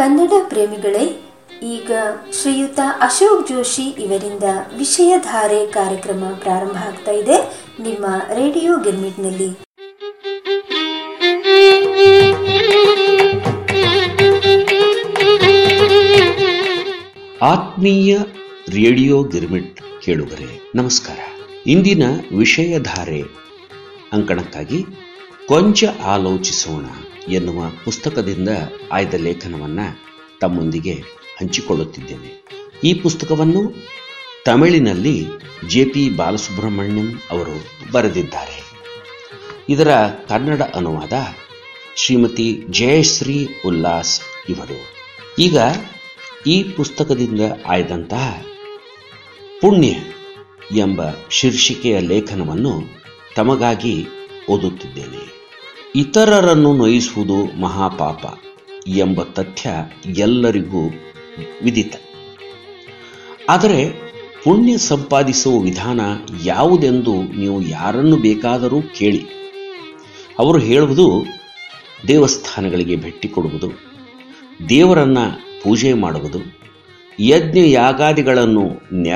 ಕನ್ನಡ ಪ್ರೇಮಿಗಳೇ ಈಗ ಶ್ರೀಯುತ ಅಶೋಕ್ ಜೋಶಿ ಇವರಿಂದ ವಿಷಯಧಾರೆ ಕಾರ್ಯಕ್ರಮ ಪ್ರಾರಂಭ ಆಗ್ತಾ ಇದೆ ನಿಮ್ಮ ರೇಡಿಯೋ ಗಿರ್ಮಿಟ್ನಲ್ಲಿ ಆತ್ಮೀಯ ರೇಡಿಯೋ ಗಿರ್ಮಿಟ್ ಕೇಳುಗರೆ ನಮಸ್ಕಾರ ಇಂದಿನ ವಿಷಯಧಾರೆ ಅಂಕಣಕ್ಕಾಗಿ ಕೊಂಚ ಆಲೋಚಿಸೋಣ ಎನ್ನುವ ಪುಸ್ತಕದಿಂದ ಆಯ್ದ ಲೇಖನವನ್ನ ತಮ್ಮೊಂದಿಗೆ ಹಂಚಿಕೊಳ್ಳುತ್ತಿದ್ದೇನೆ ಈ ಪುಸ್ತಕವನ್ನು ತಮಿಳಿನಲ್ಲಿ ಜೆ ಪಿ ಬಾಲಸುಬ್ರಹ್ಮಣ್ಯಂ ಅವರು ಬರೆದಿದ್ದಾರೆ ಇದರ ಕನ್ನಡ ಅನುವಾದ ಶ್ರೀಮತಿ ಜಯಶ್ರೀ ಉಲ್ಲಾಸ್ ಇವರು ಈಗ ಈ ಪುಸ್ತಕದಿಂದ ಆಯ್ದಂತಹ ಪುಣ್ಯ ಎಂಬ ಶೀರ್ಷಿಕೆಯ ಲೇಖನವನ್ನು ತಮಗಾಗಿ ಓದುತ್ತಿದ್ದೇನೆ ಇತರರನ್ನು ನೋಯಿಸುವುದು ಮಹಾಪಾಪ ಎಂಬ ತಥ್ಯ ಎಲ್ಲರಿಗೂ ವಿದಿತ ಆದರೆ ಪುಣ್ಯ ಸಂಪಾದಿಸುವ ವಿಧಾನ ಯಾವುದೆಂದು ನೀವು ಯಾರನ್ನು ಬೇಕಾದರೂ ಕೇಳಿ ಅವರು ಹೇಳುವುದು ದೇವಸ್ಥಾನಗಳಿಗೆ ಭೇಟಿ ಕೊಡುವುದು ದೇವರನ್ನ ಪೂಜೆ ಮಾಡುವುದು ಯಜ್ಞ ಯಾಗಾದಿಗಳನ್ನು